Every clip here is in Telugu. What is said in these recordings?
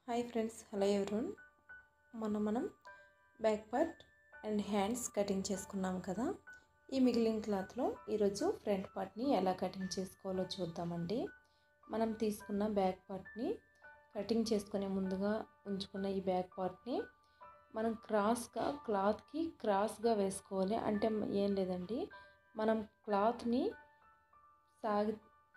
హాయ్ ఫ్రెండ్స్ హలో ఎవరోన్ మొన్న మనం back part and hands cutting చేసుకున్నాం కదా ఈ మిగిలిన క్లాత్లో ఈరోజు ఫ్రంట్ పార్ట్ని ఎలా కటింగ్ చేసుకోవాలో చూద్దామండి మనం తీసుకున్న బ్యాక్ పార్ట్ని కటింగ్ చేసుకునే ముందుగా ఉంచుకున్న ఈ బ్యాక్ పార్ట్ని మనం క్రాస్గా క్లాత్కి క్రాస్గా వేసుకోవాలి అంటే ఏం లేదండి మనం క్లాత్ని సాగి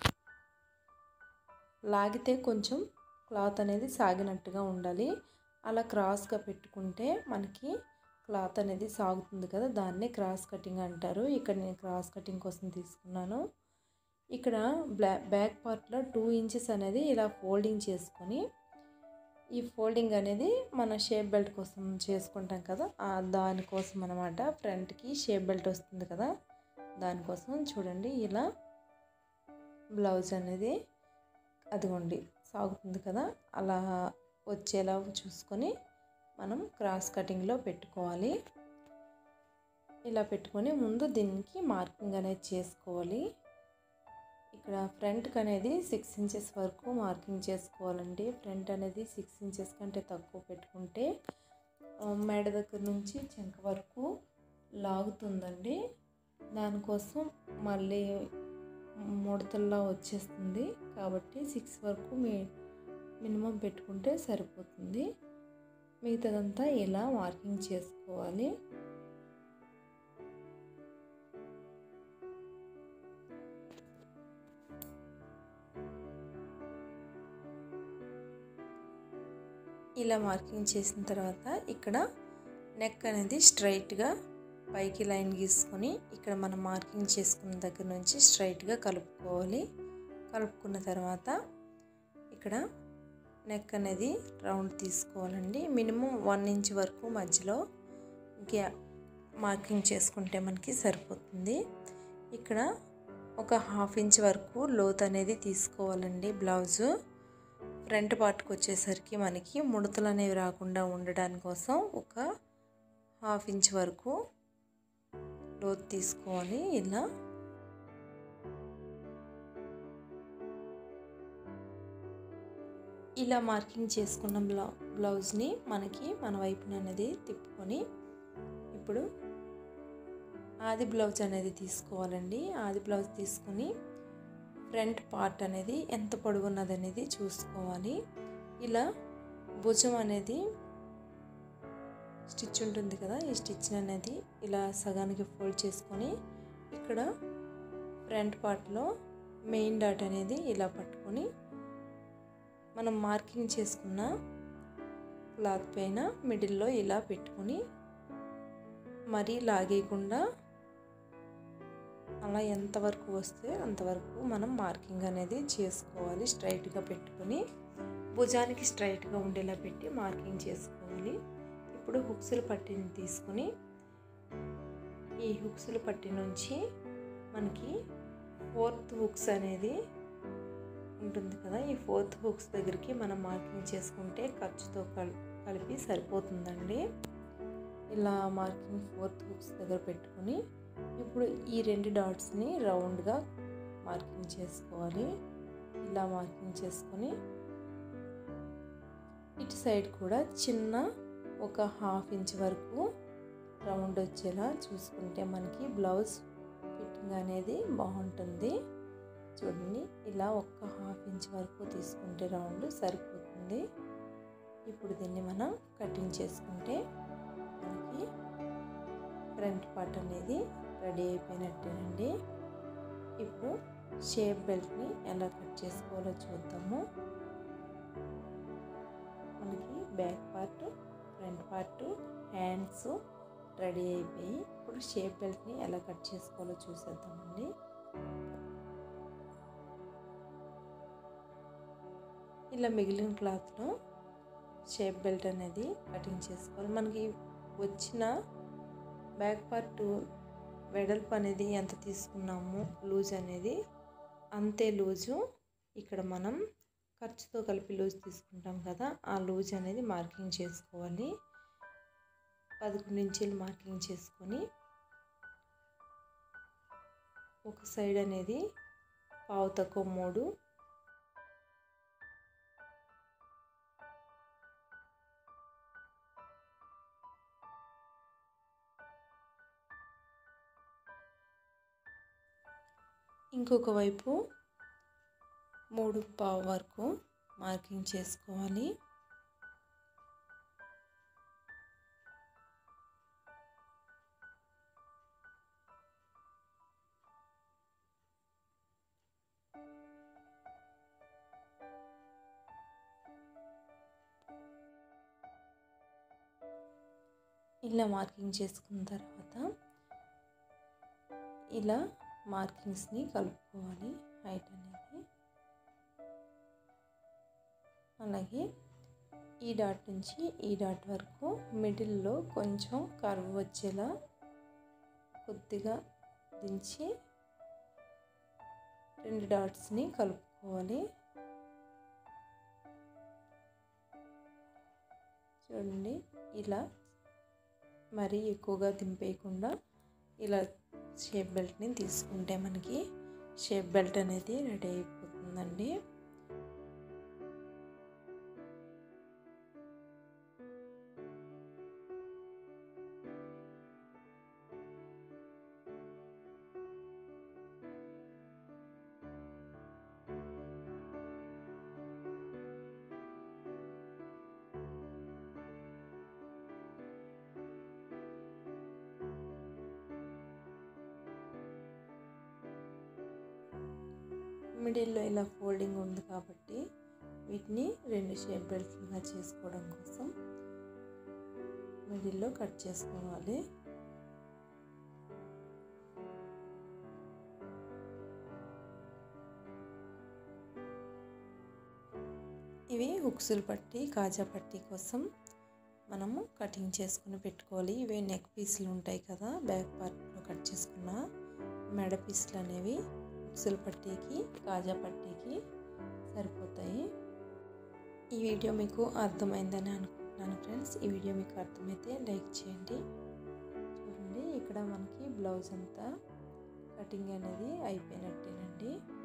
లాగితే కొంచెం క్లాత్ అనేది సాగినట్టుగా ఉండాలి అలా క్రాస్గా పెట్టుకుంటే మనకి క్లాత్ అనేది సాగుతుంది కదా దాన్నే క్రాస్ కటింగ్ అంటారు ఇక్కడ నేను క్రాస్ కటింగ్ కోసం తీసుకున్నాను ఇక్కడ బ్లా బ్యాక్ పార్ట్లో టూ ఇంచెస్ అనేది ఇలా ఫోల్డింగ్ చేసుకొని ఈ ఫోల్డింగ్ అనేది మన షేప్ బెల్ట్ కోసం చేసుకుంటాం కదా దానికోసం అనమాట ఫ్రంట్కి షేప్ బెల్ట్ వస్తుంది కదా దానికోసం చూడండి ఇలా బ్లౌజ్ అనేది అదిగోండి సాగుతుంది కదా అలా వచ్చేలా చూసుకొని మనం క్రాస్ కటింగ్లో పెట్టుకోవాలి ఇలా పెట్టుకొని ముందు దీనికి మార్కింగ్ అనేది చేసుకోవాలి ఇక్కడ ఫ్రంట్కి అనేది సిక్స్ ఇంచెస్ వరకు మార్కింగ్ చేసుకోవాలండి ఫ్రంట్ అనేది సిక్స్ ఇంచెస్ కంటే తక్కువ పెట్టుకుంటే మెడ దగ్గర నుంచి చెంక వరకు లాగుతుందండి దానికోసం మళ్ళీ ముడతల్లా వచ్చేస్తుంది కాబట్టి సిక్స్ వరకు మీ మినిమం పెట్టుకుంటే సరిపోతుంది మిగతాదంతా ఇలా మార్కింగ్ చేసుకోవాలి ఇలా మార్కింగ్ చేసిన తర్వాత ఇక్కడ నెక్ అనేది స్ట్రైట్గా పైకి లైన్ గీసుకొని ఇక్కడ మనం మార్కింగ్ చేసుకున్న దగ్గర నుంచి స్ట్రైట్గా కలుపుకోవాలి కలుపుకున్న తర్వాత ఇక్కడ నెక్ అనేది రౌండ్ తీసుకోవాలండి మినిమం వన్ ఇంచ్ వరకు మధ్యలో గ్యా మార్కింగ్ చేసుకుంటే మనకి సరిపోతుంది ఇక్కడ ఒక హాఫ్ ఇంచ్ వరకు లోత్ అనేది తీసుకోవాలండి బ్లౌజు ఫ్రంట్ పార్ట్కి వచ్చేసరికి మనకి ముడతలు అనేవి రాకుండా ఉండడానికి కోసం ఒక హాఫ్ ఇంచ్ వరకు లోతు తీసుకోవాలి ఇలా ఇలా మార్కింగ్ చేసుకున్న బ్లౌ బ్లౌజ్ని మనకి మన వైపున అనేది తిప్పుకొని ఇప్పుడు ఆది బ్లౌజ్ అనేది తీసుకోవాలండి ఆది బ్లౌజ్ తీసుకొని ఫ్రంట్ పార్ట్ అనేది ఎంత పొడుగున్నది అనేది చూసుకోవాలి ఇలా భుజం అనేది స్టిచ్ ఉంటుంది కదా ఈ స్టిచ్ అనేది ఇలా సగానికి ఫోల్డ్ చేసుకొని ఇక్కడ ఫ్రంట్ పార్ట్లో మెయిన్ డాట్ అనేది ఇలా పట్టుకొని మనం మార్కింగ్ చేసుకున్న క్లాత్ పైన మిడిల్లో ఇలా పెట్టుకొని మరీ లాగేయకుండా అలా ఎంతవరకు వస్తే అంతవరకు మనం మార్కింగ్ అనేది చేసుకోవాలి స్ట్రైట్గా పెట్టుకొని భుజానికి స్ట్రైట్గా ఉండేలా పెట్టి మార్కింగ్ చేసుకోవాలి ఇప్పుడు హుక్సుల పట్టిని తీసుకొని ఈ హుక్సుల పట్టి నుంచి మనకి ఫోర్త్ హుక్స్ అనేది ఉంటుంది కదా ఈ ఫోర్త్ హుక్స్ దగ్గరికి మనం మార్కింగ్ చేసుకుంటే ఖర్చుతో కలిపి సరిపోతుందండి ఇలా మార్కింగ్ ఫోర్త్ హుక్స్ దగ్గర పెట్టుకొని ఇప్పుడు ఈ రెండు డాట్స్ని రౌండ్గా మార్కింగ్ చేసుకోవాలి ఇలా మార్కింగ్ చేసుకొని ఇటు సైడ్ కూడా చిన్న ఒక హాఫ్ ఇంచ్ వరకు రౌండ్ వచ్చేలా చూసుకుంటే మనకి బ్లౌజ్ ఫిట్టింగ్ అనేది బాగుంటుంది చూడండి ఇలా ఒక్క హాఫ్ ఇంచ్ వరకు తీసుకుంటే రౌండ్ సరిపోతుంది ఇప్పుడు దీన్ని మనం కటింగ్ చేసుకుంటే మనకి ఫ్రంట్ పార్ట్ అనేది రెడీ అయిపోయినట్టేనండి ఇప్పుడు షేప్ బెల్ట్ని ఎలా కట్ చేసుకోవాలో చూద్దాము మనకి back part front part hands ready అయిపోయి ఇప్పుడు షేప్ బెల్ట్ని ఎలా కట్ చేసుకోవాలో చూసేద్దామండి ఇలా మిగిలిన క్లాత్లో షేప్ బెల్ట్ అనేది కటింగ్ చేసుకోవాలి మనకి వచ్చిన బ్యాక్ పార్ట్ వెడల్పు అనేది ఎంత తీసుకున్నాము లూజ్ అనేది అంతే లూజు ఇక్కడ మనం ఖర్చుతో కలిపి లూజ్ తీసుకుంటాం కదా ఆ లూజ్ అనేది మార్కింగ్ చేసుకోవాలి పదకొండు ఇంచీలు మార్కింగ్ చేసుకొని ఒక సైడ్ అనేది పావు తక్కువ మూడు ఇంకొక వైపు మూడు పావు వరకు మార్కింగ్ చేసుకోవాలి ఇలా మార్కింగ్ చేసుకున్న తర్వాత ఇలా మార్కింగ్స్ని కలుపుకోవాలి హైట్ అనేది అలాగే ఈ డాట్ నుంచి ఈ డాట్ వరకు మిడిల్లో కొంచెం కర్వ్ వచ్చేలా కొద్దిగా దించి రెండు డాట్స్ని కలుపుకోవాలి చూడండి ఇలా మరీ ఎక్కువగా దింపేయకుండా ఇలా షేప్ బెల్ట్ని తీసుకుంటే మనకి షేప్ బెల్ట్ అనేది రెడీ అయిపోతుందండి మిడిల్లో ఇలా ఫోల్డింగ్ ఉంది కాబట్టి వీటిని రెండు షేప్ బెల్ట్లుగా చేసుకోవడం కోసం మిడిల్లో కట్ చేసుకోవాలి ఇవి హుక్సులు పట్టి కాజా పట్టి కోసం మనము కటింగ్ చేసుకుని పెట్టుకోవాలి ఇవి నెక్ పీసులు ఉంటాయి కదా బ్యాక్ పార్ట్లో కట్ చేసుకున్న మెడ పీసులు అనేవి ఉక్సుల పట్టీకి కాజా పట్టీకి సరిపోతాయి ఈ వీడియో మీకు అర్థమైందని అనుకుంటున్నాను ఫ్రెండ్స్ ఈ వీడియో మీకు అర్థమైతే లైక్ చేయండి చూడండి ఇక్కడ మనకి బ్లౌజ్ అంతా కటింగ్ అనేది అయిపోయినట్టేనండి